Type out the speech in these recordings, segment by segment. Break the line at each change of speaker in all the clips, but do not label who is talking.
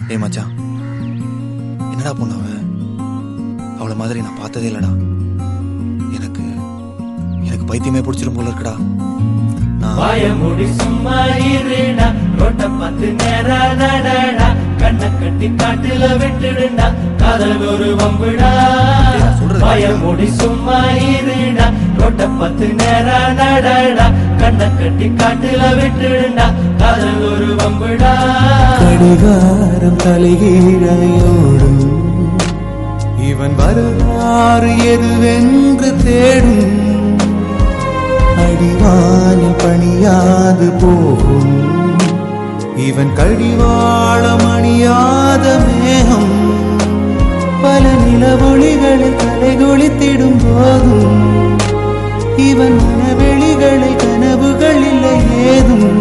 டேய் மச்சான் என்னடா பொண்ணு அவ அவளை மாதிரி நான் பார்த்ததே இல்லடா எனக்கு எனக்கு பைத்தியமே பிடிச்சிரும் போல இருக்குடா நான்
வாய மூடி சும்மா இருடா ரோட்ட பார்த்து நேரா நடடா கண்ணை கட்டி காட்டுல விட்டுடுடா காதல் ஒரு வம்புடா
நான் சொல்றது
வாய
கேளு.
மூடி சும்மா இருடா ரோட்ட பார்த்து நேரா நடடா கண்ணை கட்டி காட்டுல விட்டுடுடா காதல் ஒரு வம்புடா
கடிகாரம் தலைகீழையோடும் இவன் வரலாறு எதுவென்று தேடும் அடிவானில் பணியாது போகும் இவன் கடிவாளம் அணியாத மேகம் பல நிலவொளிகளில் தலைகொளித்திடும் போதும் இவன் மனவெளிகளை கனவுகள் இல்லை ஏதும்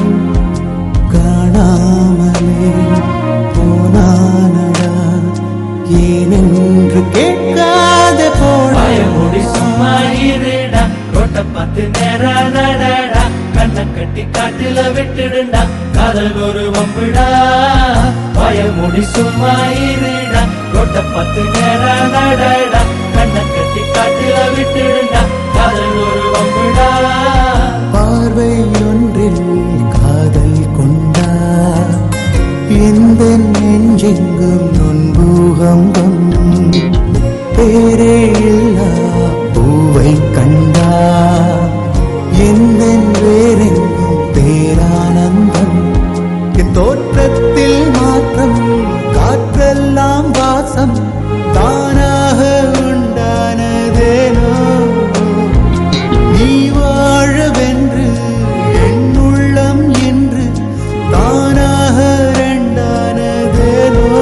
காணாமலே போனானடா ஏனென்று கேட்காத
வாய
போட
மூடி சும்மா இருடா ரோட்ட பார்த்து நேரா நடடா கண்ணை கட்டி காட்டுல விட்டுடுடா காதல் ஒரு வம்புடா வாய மூடி சும்மா இருடா ரோட்ட பார்த்து நேரா நடடா கண்ணை கட்டி காட்டுல விட்டுடுடா காதல் ஒரு வம்புடா
பார்வை ஒன்றில் காதல் கொண்டா எந்த நெஞ்செங்கும் நொன்பூகம்பம் பேரே இல்லா பூவை கண்டா எந்த வேறெங்கும் பேரானந்தம் என் தோற்றத்தில் மாற்றம் காற்றெல்லாம் வாசம் தானாக உண்டானதேனோ நீ வாழவென்று என் உள்ளம் என்று தானாக ரெண்டானதேனோ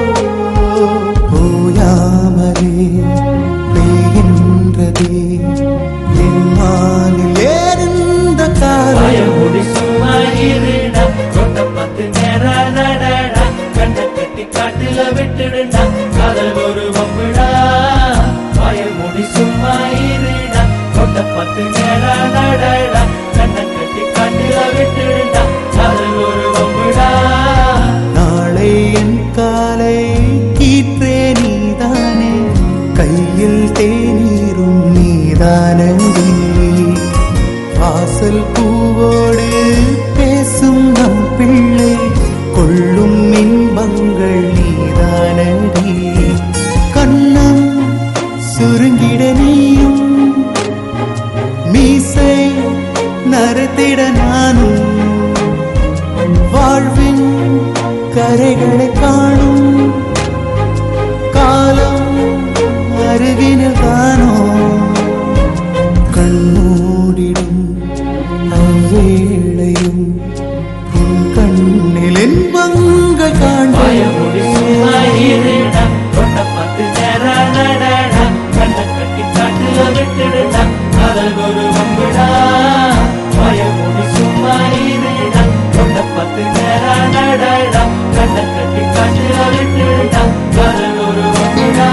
ஓயாமலே பெய்கின்றதே என் மானில் ஏறிந்த
வாய
காலம்
மூடி சும்மா இருடா ரோட்ட பார்த்து நேரா நடடா கண்ணை கட்டி காட்டுல விட்டுடுடா காதல் ஒரு வம்புடா வாய மூடி சும்மா இருடா ரோட்ட பார்த்து நேரா நடடா கண்ணை கட்டி காட்டுல விட்டுடுடா காதல் ஒரு வம்புடா
நாளை என் காலை கீற்றே நீதானே கையில் தேநீரும் நீதானடி வாசல் பூவோடு பேசும் நம் பிள்ளை கொள்ளும் இன்பங்கள் நீதானடி கண்ணம் சுருங்கிட நீயும் மீசை நரத்திட நானும் வாழ்வின் கரைகளை காணும் காலம் அருகினில் காணோ கண்ணூடிடும் அவ்வேளையும் உன் கண்ணில் இன்பங்கள்
வாய மூடி சும்மா
காண்பேன்
இருடா ரோட்ட பார்த்து நேரா நடடா கண்ணை கட்டி காட்டுல விட்டுடுடா காதல் ஒரு வம்புடா வாய மூடி சும்மா இருடா ரோட்ட பார்த்து நேரா நடடா கண்ணை கட்டி காட்டுல விட்டுடுடா காதல் ஒரு வம்புடா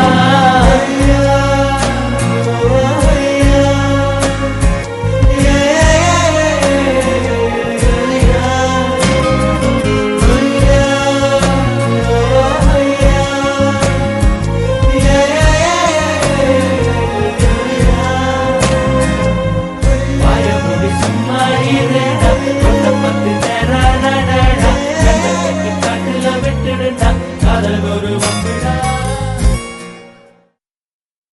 வாய மூடி சும்மா இருடா ரோட்ட பார்த்து நேரா நடடா கண்ணை கட்டி காட்டுல விட்டுடுடா காதல் ஒரு